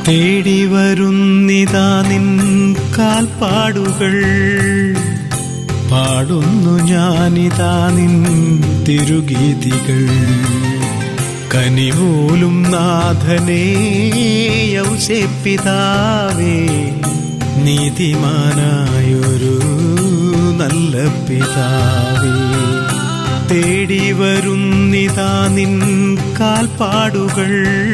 തേടി വരുന്നിതാ നിൻ കാൽപ്പാടുകൾ പാടുന്നു ഞാനിതാ നിൻ തിരുഗീതികൾ കനിപോലും നാഥനേ യൗസേപ്പിതാവേ നീതിമാനായൊരു നല്ല പിതാവേ തേടി വരുന്നിതാ നിൻ കാൽപ്പാടുകൾ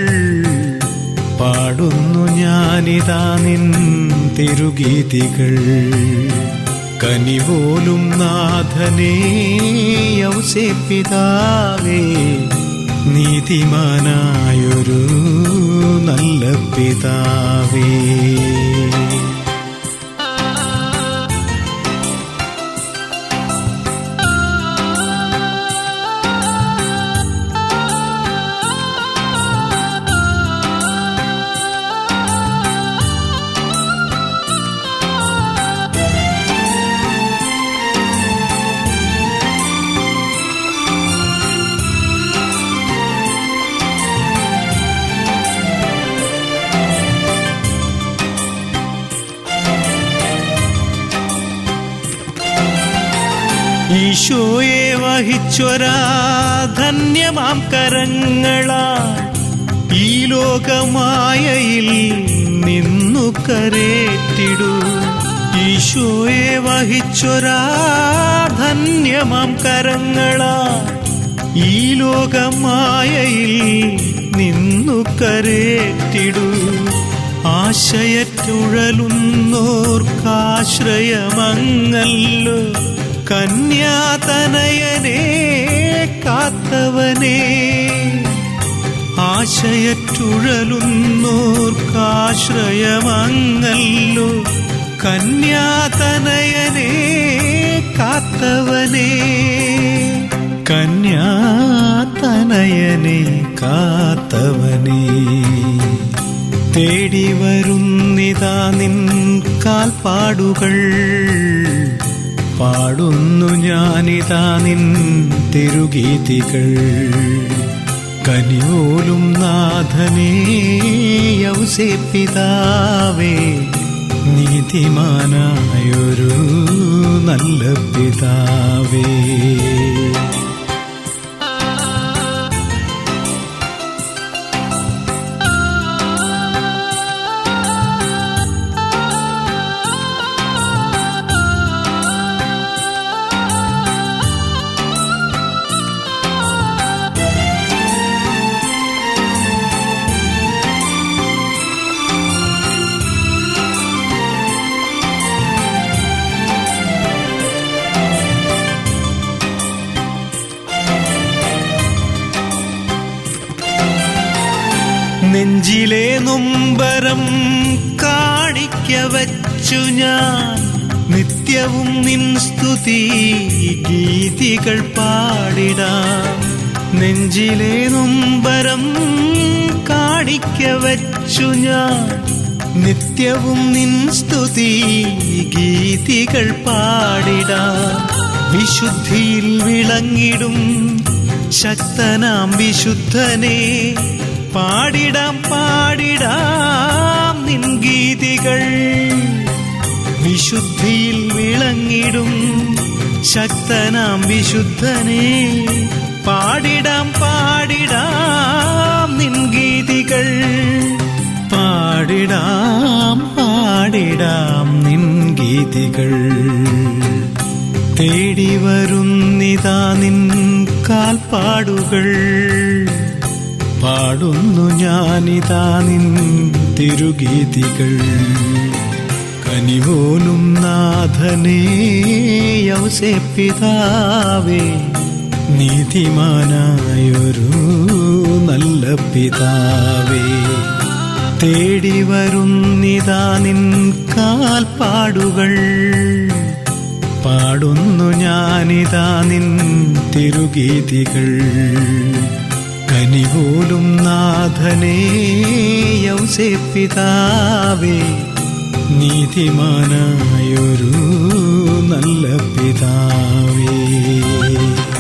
പാടുന്നു ഞാനിതാ നിൻ തിരുഗീതികൾ കനിപോലും നാഥനേ യൗസേപ്പിതാവേ നീതിമാനായൊരു നല്ല പിതാവേ ഈശോയെ വഹിച്ചൊരാ ധന്യമാം കരങ്ങളാ ഈ ലോകമായയിൽ നിന്നു കരേറ്റിടൂ ഈശോയെ വഹിച്ചൊരാ ധന്യമാം കരങ്ങളാ ഈ ലോകമായയിൽ നിന്നു കരേറ്റിടൂ ആശയറ്റുഴലുന്നോർക്കാശ്രയമങ്ങല്ലോ കന്യാതനയനെ കാത്തവനെ ആശയറ്റുഴലുന്നോർക്കാശ്രയമങ്ങല്ലോ കന്യാതനയനെ കാത്തവനെ കന്യാതനയനെ കാത്തവനെ തേടി വരുന്നിതാ നിൻ കാൽപ്പാടുകൾ പാടുന്നു ഞാനിതാ നിൻ തിരുഗീതികൾ കനിയോലും നാഥനേ യൗസേപ്പിതാവേ നീതിമാനായൊരു നല്ല പിതാവേ നെഞ്ചിലെ നൊമ്പരം കാണിക്ക വച്ചു ഞാൻ നിത്യവും നിൻ സ്തുതി ഗീതികൾ പാടിടാം നെഞ്ചിലെ നൊമ്പരം കാണിക്ക വച്ചു ഞാൻ നിത്യവും നിൻ സ്തുതി ഗീതികൾ പാടിടാം വിശുദ്ധിയിൽ വിളങ്ങിടും ശക്തനാം വിശുദ്ധനെ പാടിടാം പാടിടാം നിൻ ഗീതികൾ വിശുദ്ധിയിൽ വിളങ്ങിടും ശക്തനാം വിശുദ്ധനെ പാടിടാം പാടിടാം നിൻ ഗീതികൾ പാടിടാം പാടിടാം നിൻ ഗീതികൾ തേടി വരുന്നിതാ നിൻ കാൽപ്പാടുകൾ പാടുന്നു ഞാനിതാ നിൻ തിരുഗീതികൾ കനിപോലും നാഥനേ യൗസേപ്പിതാവേ നീതിമാനായൊരു നല്ല പിതാവേ തേടി വരുന്നിതാ നിൻ കാൽപ്പാടുകൾ പാടുന്നു ഞാനിതാ നിൻ തിരുഗീതികൾ കനിപോലും നാഥനേ യൗസേപ്പിതാവേ നീതിമാനായൊരു നല്ല പിതാവേ